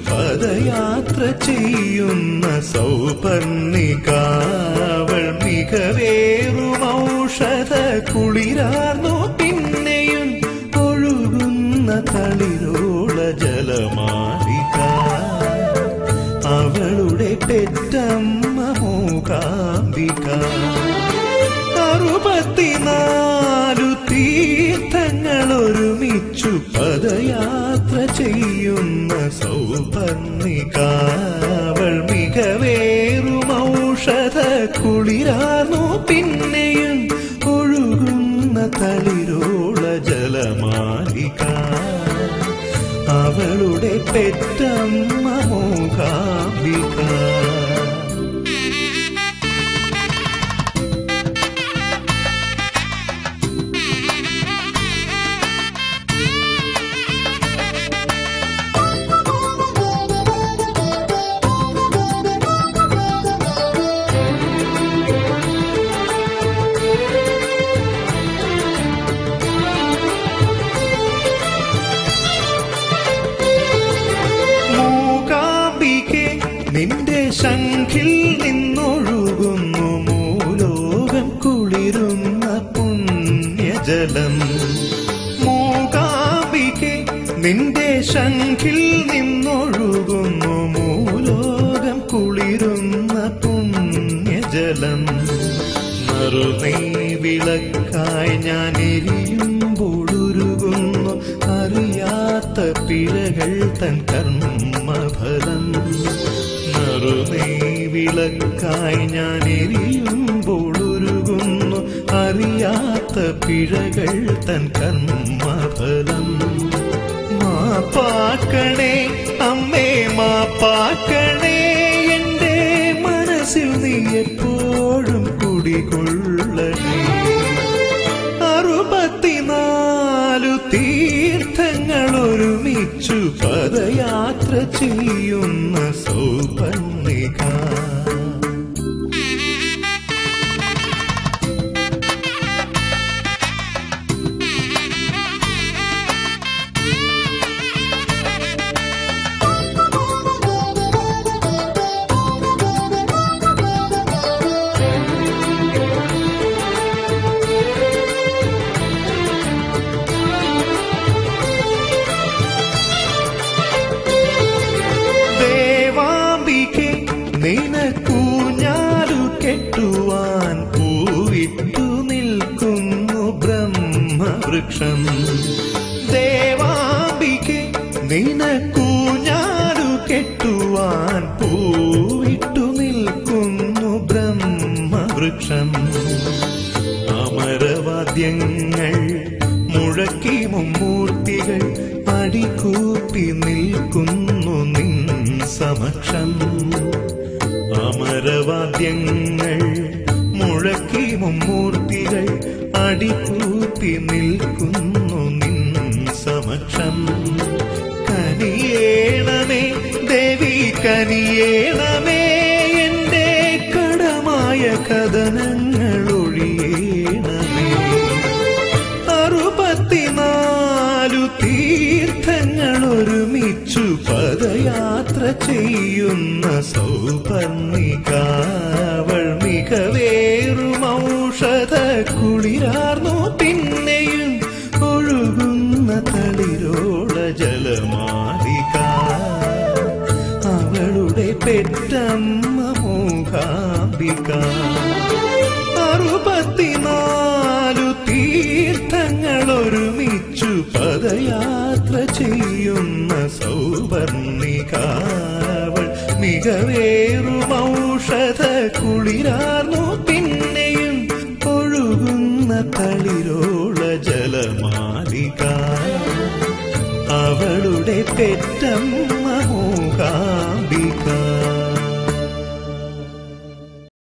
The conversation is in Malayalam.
പദയാത്ര ചെയ്യുന്ന സൗപർണികാവൾ മികവേറും ഔഷധ കുളിരാർന്നു പിന്നെയും ഒഴുകുന്ന തളിരോള ജലമാലിക അവളുടെ പെറ്റമ്മ മൂകാംബിക അറുപത്തിനാലു തീർത്ഥങ്ങൾ ഒരുമിച്ചു പദയാത്ര ചെയ്യുന്ന സൗപർണികാവൾ മികവേറും ഔഷധ കുളിരാർന്നു പിന്നെയും ഒഴുകുന്ന തളിരോള ജലമാലിക അവളുടെ പെറ്റമ്മ മൂകാംബിക മൂകാംബികെ നിന്റെ ശംഖിൽ നിന്നൊഴുകുന്നു മൂലോകം കുളിരുന്ന പുണ്യജലം മൂകാംബികെ നിന്റെ ശംഖിൽ നിന്നൊഴുകുന്നു മൂലോകം കുളിരുന്ന പുണ്യജലം നറുനെയ് വിളക്കായി ഞാൻ എരിയുമ്പോഴുരുകുന്നു അറിയാത്ത പിഴകൾ തൻ കർമ്മഫലം നറുനെയ് വിളക്കായി ഞാൻ എരിയുമ്പോഴുരുകുന്നു അറിയാത്ത പിഴകൾ തൻ കർമ്മഫലം മാപ്പാക്കണേ അമ്മേ മാപ്പാക്കണേ എന്റെ മനസ്സിൽ നീ എപ്പോഴും കുടികൊള്ളണേ അറുപത്തിനാലു തീർത്ഥങ്ങൾ ഒരുമിച്ചു പദയാത്ര ചെയ്യുന്ന സൗപർണിക ദേവാംബികെ നിനക്കൂ ഞാലു കെട്ടുവാൻ പൂവിട്ടു നിൽക്കുന്നു ബ്രഹ്മവൃക്ഷം ദേവാംബികെ നിനക്കൂ ഞാലു കെട്ടുവാൻ പൂവിട്ടു നിൽക്കുന്നു ബ്രഹ്മവൃക്ഷം അമരവാദ്യങ്ങൾ മുഴക്കി മുമ്മൂർത്തികൾ അടികൂപ്പി നിൽക്കുന്നു നിൻ സമക്ഷം അമരവാദ്യങ്ങൾ മുഴക്കി മുമ്മൂർത്തികൾ അടികൂപ്പി നിൽക്കുന്നു നിൻ സമക്ഷം കനിയേണമേ ദേവി കനിയേണമേ എന്റെ കടമായ കഥനങ്ങൾ ഒഴിയേണമേ അറുപത്തിനാലു തീർത്ഥങ്ങൾ ഒരുമിച്ചു പദയാത്ര ചെയ്യുന്ന സൗപർണികാവൾ മികവേറും ഔഷധ കുളിരാർന്നു പിന്നെയും ഒഴുകുന്ന തളിരോള ജലമാലിക അവളുടെ പെറ്റമ്മ മൂകാംബിക അറുപത്തിനാലു തീർത്ഥങ്ങൾ ഒരുമിച്ചു പദയാത്ര ചെയ്യുന്ന സൗവർണികാവൾ മികവേറും ഔഷധ കുളിരാർന്നു പിന്നെയും ഒഴുകുന്ന തളിരോള ജലമാലിക അവളുടെ പെറ്റമ്മ മൂകാംബിക